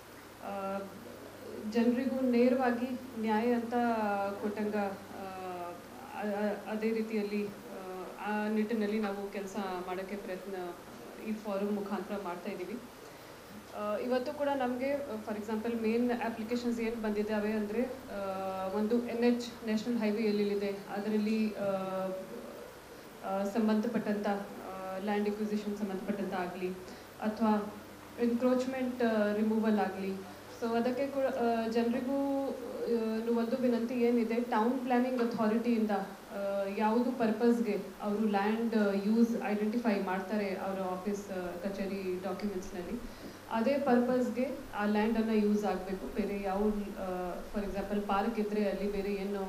ಜನರಿಗೂ ನೇರವಾಗಿ ನ್ಯಾಯ ಅಂತ ಕೊಟ್ಟಂಗ ಆ, ಅ- ಅ- ಅದೇ ರೀತಿಯಲ್ಲಿ ಆ, ಆ ನಿಟ್ಟಿನಲ್ಲಿ ನಾವು ಕೆಲಸ ಮಾಡೋಕ್ಕೆ ಪ್ರಯತ್ನ ಈ ಫಾರಮ್ ಮುಖಾಂತರ ಮಾಡ್ತಾ ಇದ್ದೀವಿ ಆ, ಇವತ್ತು ಕೂಡ ನಮಗೆ ಫಾರ್ ಎಕ್ಸಾಂಪಲ್ ಮೇನ್ ಅಪ್ಲಿಕೇಶನ್ಸ್ ಏನು ಬಂದಿದ್ದಾವೆ ಅಂದರೆ ಒಂದು ಎನ್ ಎಚ್ ನ್ಯಾಷನಲ್ ಹೈವೇ ಎಲ್ಲೆಲ್ಲಿದೆ ಅದರಲ್ಲಿ ಆ, ಆ, ಸಂಬಂಧಪಟ್ಟಂಥ ಲ್ಯಾಂಡ್ ಎಕ್ವಿಸಿಷನ್ ಸಂಬಂಧಪಟ್ಟಂಥ ಆಗಲಿ ಅಥವಾ ಎನ್ಕ್ರೋಚ್ಮೆಂಟ್ ರಿಮೂವಲ್ ಆಗಲಿ ಸೊ ಅದಕ್ಕೆ ಕೂಡ ಜನರಿಗೂ ಒಂದು ವಿನಂತಿ ಏನಿದೆ ಟೌನ್ ಪ್ಲಾನಿಂಗ್ ಅಥಾರಿಟಿಯಿಂದ ಯಾವುದು ಪರ್ಪಸ್ಗೆ ಅವರು ಲ್ಯಾಂಡ್ ಯೂಸ್ ಐಡೆಂಟಿಫೈ ಮಾಡ್ತಾರೆ ಅವರ ಆಫೀಸ್ ಕಚೇರಿ ಡಾಕ್ಯುಮೆಂಟ್ಸ್ನಲ್ಲಿ ಅದೇ ಪರ್ಪಸ್ಗೆ ಆ ಲ್ಯಾಂಡನ್ನು ಯೂಸ್ ಆಗಬೇಕು ಬೇರೆ ಯಾವ ಫಾರ್ ಎಕ್ಸಾಂಪಲ್ ಪಾರ್ಕ್ ಇದ್ದರೆ ಅಲ್ಲಿ ಬೇರೆ ಏನು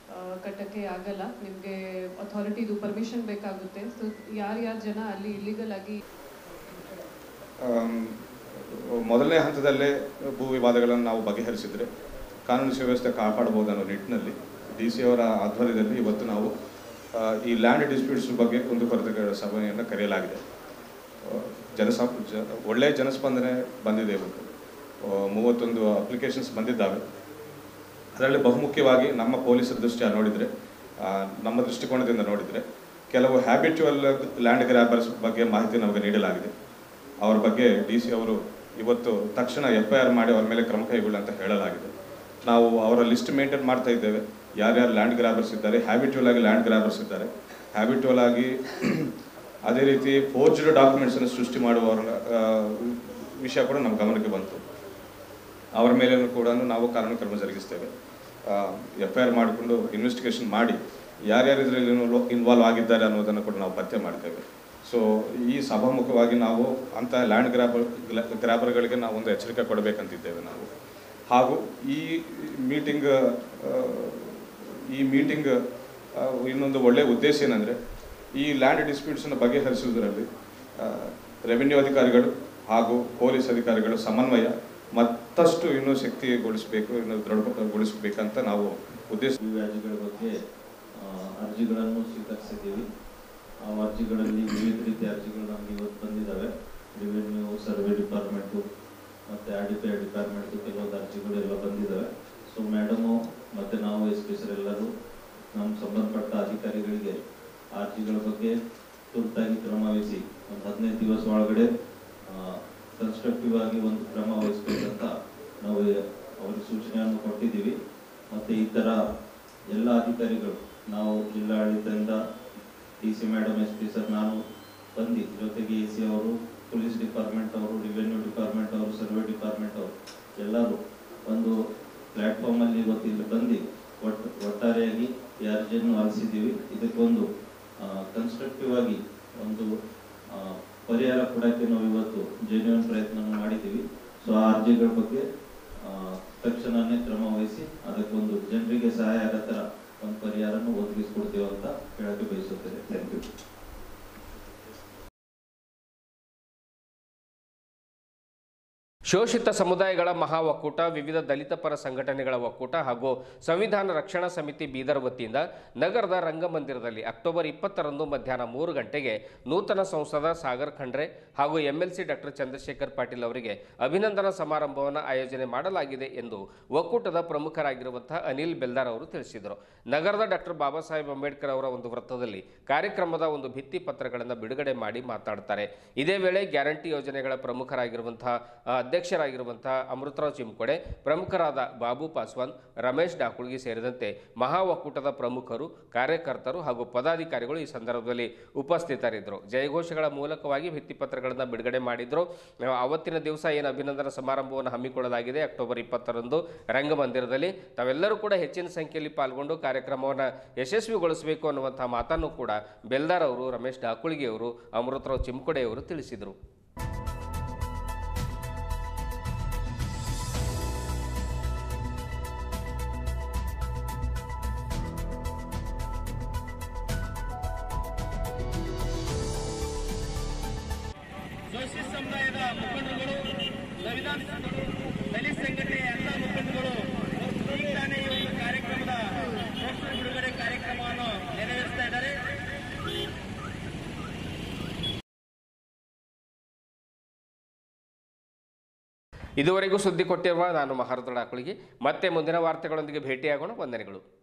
ಕಟ್ಟಕ್ಕೆ ಆಗಲ್ಲ ನಿಮಗೆ ಅಥಾರಿಟಿದು ಪರ್ಮಿಷನ್ ಬೇಕಾಗುತ್ತೆ ಸೊ ಯಾರ್ಯಾರು ಜನ ಅಲ್ಲಿ ಇಲ್ಲಿಗಲ್ ಆಗಿ ಆಮ್, ಮೊದಲನೇ ಹಂತದಲ್ಲೇ ಭೂ ವಿವಾದಗಳನ್ನು ನಾವು ಬಗೆಹರಿಸಿದರೆ ಕಾನೂನು ಸುವ್ಯವಸ್ಥೆ ಕಾಪಾಡಬಹುದು ಅನ್ನೋ ನಿಟ್ಟಿನಲ್ಲಿ ಡಿ ಸಿ ಅವರ ಆಧ್ವರ್ಯದಲ್ಲಿ ಇವತ್ತು ನಾವು ಆ, ಈ ಲ್ಯಾಂಡ್ ಡಿಸ್ಪ್ಯೂಟ್ಸ್ ಬಗ್ಗೆ ಕುಂದುಕೊರತೆಗಳ ಸಭೆಯನ್ನು ಕರೆಯಲಾಗಿದೆ ಆ, ಜನಸ ಜ ಒಳ್ಳೆಯ ಜನಸ್ಪಂದನೆ ಬಂದಿದೆ ಇವತ್ತು ಆ, ಮೂವತ್ತೊಂದು ಅಪ್ಲಿಕೇಶನ್ಸ್ ಬಂದಿದ್ದಾವೆ ಅದರಲ್ಲಿ ಬಹುಮುಖ್ಯವಾಗಿ ನಮ್ಮ ಪೊಲೀಸರ ದೃಷ್ಟಿಯ ನೋಡಿದರೆ ಆ, ನಮ್ಮ ದೃಷ್ಟಿಕೋನದಿಂದ ನೋಡಿದರೆ ಕೆಲವು ಹ್ಯಾಬಿಚುವಲ್ ಲ್ಯಾಂಡ್ ಗ್ರ್ಯಾಬರ್ಸ್ ಬಗ್ಗೆ ಮಾಹಿತಿ ನಮಗೆ ನೀಡಲಾಗಿದೆ ಅವರ ಬಗ್ಗೆ ಡಿ ಸಿ ಅವರು ಇವತ್ತು ತಕ್ಷಣ ಎಫ್ ಐ ಆರ್ ಮಾಡಿ ಅವ್ರ ಮೇಲೆ ಕ್ರಮ ಕೈಗೊಳ್ಳಿ ಅಂತ ಹೇಳಲಾಗಿದೆ ನಾವು ಅವರ ಲಿಸ್ಟ್ ಮೇಂಟೈನ್ ಮಾಡ್ತಾ ಇದ್ದೇವೆ ಯಾರ್ಯಾರು ಲ್ಯಾಂಡ್ ಗ್ರ್ಯಾಬರ್ಸ್ ಇದ್ದಾರೆ ಹ್ಯಾಬಿಚುವಲ್ ಆಗಿ ಲ್ಯಾಂಡ್ ಗ್ರ್ಯಾಬರ್ಸ್ ಇದ್ದಾರೆ ಹ್ಯಾಬಿಚುವಲ್ ಆಗಿ ಅದೇ ರೀತಿ ಫೋರ್ಜ್ಡ್ ಡಾಕ್ಯುಮೆಂಟ್ಸನ್ನು ಸೃಷ್ಟಿ ಮಾಡುವವರ ಆ, ವಿಷಯ ಕೂಡ ನಮ್ಮ ಗಮನಕ್ಕೆ ಬಂತು ಅವರ ಮೇಲೇನೂ ಕೂಡ ನಾವು ಕಾನೂನು ಕ್ರಮ ಜರುಗಿಸ್ತೇವೆ ಎಫ್ ಐ ಆರ್ ಮಾಡಿಕೊಂಡು ಇನ್ವೆಸ್ಟಿಗೇಷನ್ ಮಾಡಿ ಯಾರ್ಯಾರು ಇದರಲ್ಲಿ ಇನ್ವಾಲ್ವ್ ಆಗಿದ್ದಾರೆ ಅನ್ನೋದನ್ನು ಕೂಡ ನಾವು ಪತ್ತೆ ಮಾಡ್ತೇವೆ ಸೊ ಈ ಸಭಾಮುಖವಾಗಿ ನಾವು ಅಂಥ ಲ್ಯಾಂಡ್ ಗ್ರಾಬರ್ ಗ್ರಾಬರ್ಗಳಿಗೆ ನಾವು ಒಂದು ಎಚ್ಚರಿಕೆ ಕೊಡಬೇಕಂತಿದ್ದೇವೆ ನಾವು ಹಾಗೂ ಈ ಮೀಟಿಂಗ್ ಈ ಮೀಟಿಂಗ್ ಇನ್ನೊಂದು ಒಳ್ಳೆಯ ಉದ್ದೇಶ ಏನಂದರೆ ಈ ಲ್ಯಾಂಡ್ ಡಿಸ್ಪ್ಯೂಟ್ಸನ್ನು ಬಗೆಹರಿಸುವುದರಲ್ಲಿ ರೆವಿನ್ಯೂ ಅಧಿಕಾರಿಗಳು ಹಾಗೂ ಪೊಲೀಸ್ ಅಧಿಕಾರಿಗಳು ಸಮನ್ವಯ ಮತ್ತಷ್ಟು ಇನ್ನೂ ಶಕ್ತಿಗೊಳಿಸಬೇಕು ಇನ್ನೂ ದೃಢಗೊಳಿಸಬೇಕಂತ ನಾವು ಉದ್ದೇಶ ಈ ವ್ಯಾಜ್ಯಗಳ ಬಗ್ಗೆ ಆ, ಅರ್ಜಿಗಳನ್ನು ಸ್ವೀಕರಿಸಿದ್ದೀವಿ ಆ ಅರ್ಜಿಗಳಲ್ಲಿ ವಿವಿಧ ರೀತಿಯ ಅರ್ಜಿಗಳು ನಮಗೆ ಇವತ್ತು ಬಂದಿದ್ದಾವೆ ರೆವಿನ್ಯೂ ಸರ್ವೆ ಡಿಪಾರ್ಟ್ಮೆಂಟು ಮತ್ತು ಆರ್ ಡಿ ಪಿ ಆರ್ ಡಿಪಾರ್ಟ್ಮೆಂಟ್ದು ಕೆಲವೊಂದು ಅರ್ಜಿಗಳು ಎಲ್ಲ ಬಂದಿದ್ದಾವೆ ಸೊ ಮೇಡಮು ಮತ್ತು ನಾವು ಎಸ್ ಪಿ ಸರ್ ಎಲ್ಲರೂ ನಮ್ಮ ಸಂಬಂಧಪಟ್ಟ ಅಧಿಕಾರಿಗಳಿಗೆ ಆ ಅರ್ಜಿಗಳ ಬಗ್ಗೆ ತುರ್ತಾಗಿ ಕ್ರಮ ವಹಿಸಿ ಒಂದು ಹದಿನೈದು ದಿವಸ ಒಳಗಡೆ ಕನ್ಸ್ಟ್ರಕ್ಟಿವ್ ಆಗಿ ಒಂದು ಕ್ರಮ ವಹಿಸ್ಬೇಕಂತ ನಾವು ಅವ್ರಿಗೆ ಸೂಚನೆಯನ್ನು ಕೊಟ್ಟಿದ್ದೀವಿ ಮತ್ತು ಈ ಥರ ಎಲ್ಲ ಅಧಿಕಾರಿಗಳು ನಾವು ಜಿಲ್ಲಾಡಳಿತದಿಂದ D C madam S P sir ನಾನು ಬಂದು ಜೊತೆಗೆ ಎ ಸಿ ಅವರು ಪೊಲೀಸ್ ಡಿಪಾರ್ಟ್ಮೆಂಟ್ ಅವರು ರೆವೆನ್ಯೂ ಡಿಪಾರ್ಟ್ಮೆಂಟ್ ಅವರು ಸರ್ವೆ ಡಿಪಾರ್ಟ್ಮೆಂಟ್ ಅವರು ಎಲ್ಲರೂ ಒಂದು ಪ್ಲ್ಯಾಟ್ಫಾರ್ಮಲ್ಲಿ ಇವತ್ತು ಇಲ್ಲಿ ಬಂದು ಒಟ್ಟು ಒಟ್ಟಾರೆಯಾಗಿ ಈ ಅರ್ಜಿಯನ್ನು ಆಲಿಸಿದ್ದೀವಿ ಇದಕ್ಕೊಂದು ಕನ್ಸ್ಟ್ರಕ್ಟಿವ್ ಆಗಿ ಒಂದು ಆ, ಪರಿಹಾರ ಕೊಡೋಕ್ಕೆ ನಾವು ಇವತ್ತು ಜೆನ್ಯೂನ್ ಪ್ರಯತ್ನ ಮಾಡಿದ್ದೀವಿ ಸೊ ಆ ಅರ್ಜಿಗಳ ಬಗ್ಗೆ ಆ, ತಕ್ಷಣನೇ ಕ್ರಮ ವಹಿಸಿ ಅದಕ್ಕೊಂದು ಜನರಿಗೆ ಸಹಾಯ ಆಗೋ ಥರ ಒಂದು ಪರಿಹಾರನ ಒದಗಿಸ್ಕೊಡ್ತೀವಿ ಅಂತ ಹೇಳಕ್ಕೆ ಬಯಸುತ್ತೇನೆ ಥ್ಯಾಂಕ್ ಯು ಶೋಷಿತ ಸಮುದಾಯಗಳ ಮಹಾ ಒಕ್ಕೂಟ ವಿವಿಧ ದಲಿತ ಪರ ಸಂಘಟನೆಗಳ ಒಕ್ಕೂಟ ಹಾಗೂ ಸಂವಿಧಾನ ರಕ್ಷಣಾ ಸಮಿತಿ ಬೀದರ್ ವತಿಯಿಂದ ನಗರದ ರಂಗಮಂದಿರದಲ್ಲಿ ಅಕ್ಟೋಬರ್ ಇಪ್ಪತ್ತರಂದು ಮಧ್ಯಾಹ್ನ ಮೂರು ಗಂಟೆಗೆ ನೂತನ ಸಂಸದ ಸಾಗರ್ ಖಂಡ್ರೆ ಹಾಗೂ ಎಂಎಲ್ಸಿ ಡಾಕ್ಟರ್ ಚಂದ್ರಶೇಖರ್ ಪಾಟೀಲ್ ಅವರಿಗೆ ಅಭಿನಂದನಾ ಸಮಾರಂಭವನ್ನು ಆಯೋಜನೆ ಮಾಡಲಾಗಿದೆ ಎಂದು ಒಕ್ಕೂಟದ ಪ್ರಮುಖರಾಗಿರುವಂತಹ ಅನಿಲ್ ಬೆಲ್ದಾರ್ ಅವರು ತಿಳಿಸಿದರು ನಗರದ ಡಾಕ್ಟರ್ ಬಾಬಾ ಸಾಹೇಬ್ ಅಂಬೇಡ್ಕರ್ ಅವರ ಒಂದು ವೃತ್ತದಲ್ಲಿ ಕಾರ್ಯಕ್ರಮದ ಒಂದು ಭಿತ್ತಿ ಪತ್ರಗಳನ್ನು ಬಿಡುಗಡೆ ಮಾಡಿ ಮಾತನಾಡ್ತಾರೆ ಇದೇ ವೇಳೆ ಗ್ಯಾರಂಟಿ ಯೋಜನೆಗಳ ಪ್ರಮುಖರಾಗಿರುವಂತಹ ಆ, ಅಧ್ಯಕ್ಷರಾಗಿರುವಂತಹ ಅಮೃತರಾವ್ ಚಿಮ್ಕೊಡೆ ಪ್ರಮುಖರಾದ ಬಾಬು ಪಾಸ್ವಾನ್ ರಮೇಶ್ ಡಾಕುಳ್ಗಿ ಸೇರಿದಂತೆ ಮಹಾ ಒಕ್ಕೂಟದ ಪ್ರಮುಖರು ಕಾರ್ಯಕರ್ತರು ಹಾಗೂ ಪದಾಧಿಕಾರಿಗಳು ಈ ಸಂದರ್ಭದಲ್ಲಿ ಉಪಸ್ಥಿತರಿದ್ದರು ಜಯಘೋಷಗಳ ಮೂಲಕವಾಗಿ ಭಿತ್ತಿಪತ್ರಗಳನ್ನು ಬಿಡುಗಡೆ ಮಾಡಿದ್ರು ಆ, ಅವತ್ತಿನ ದಿವಸ ಏನು ಅಭಿನಂದನಾ ಸಮಾರಂಭವನ್ನು ಹಮ್ಮಿಕೊಳ್ಳಲಾಗಿದೆ ಅಕ್ಟೋಬರ್ ಇಪ್ಪತ್ತರಂದು ರಂಗಮಂದಿರದಲ್ಲಿ ತಾವೆಲ್ಲರೂ ಕೂಡ ಹೆಚ್ಚಿನ ಸಂಖ್ಯೆಯಲ್ಲಿ ಪಾಲ್ಗೊಂಡು ಕಾರ್ಯಕ್ರಮವನ್ನು ಯಶಸ್ವಿಗೊಳಿಸಬೇಕು ಅನ್ನುವಂತಹ ಮಾತನ್ನು ಕೂಡ ಬೆಲ್ದಾರ್ ಅವರು ರಮೇಶ್ ಡಾಕುಳ್ಗಿ ಅವರು ಅಮೃತರಾವ್ ಚಿಮ್ಕೊಡೆ ಅವರು ತಿಳಿಸಿದರು ಶೋಷಿತ ಸಮುದಾಯದ ಮುಖಂಡರುಗಳು ಸಂವಿಧಾನ ದಲಿತ ಸಂಘಟನೆಯ ಎಲ್ಲ ಮುಖಂಡರುಗಳು ಈಗ ತಾನೇ ಈ ಒಂದು ಕಾರ್ಯಕ್ರಮದ ಪೋಸ್ಟರ್ ಬಿಡುಗಡೆ ಕಾರ್ಯಕ್ರಮವನ್ನು ನೆರವೇರಿಸ್ತಾ ಇದ್ದಾರೆ ಇದುವರೆಗೂ ಸುದ್ದಿ ಕೊಟ್ಟಿರುವ ನಾನು ಮಹಾರಥ ಡಾಕುಳಿಗೆ ಮತ್ತೆ ಮುಂದಿನ ವಾರ್ತೆಗಳೊಂದಿಗೆ ಭೇಟಿಯಾಗೋಣ ವಂದನೆಗಳು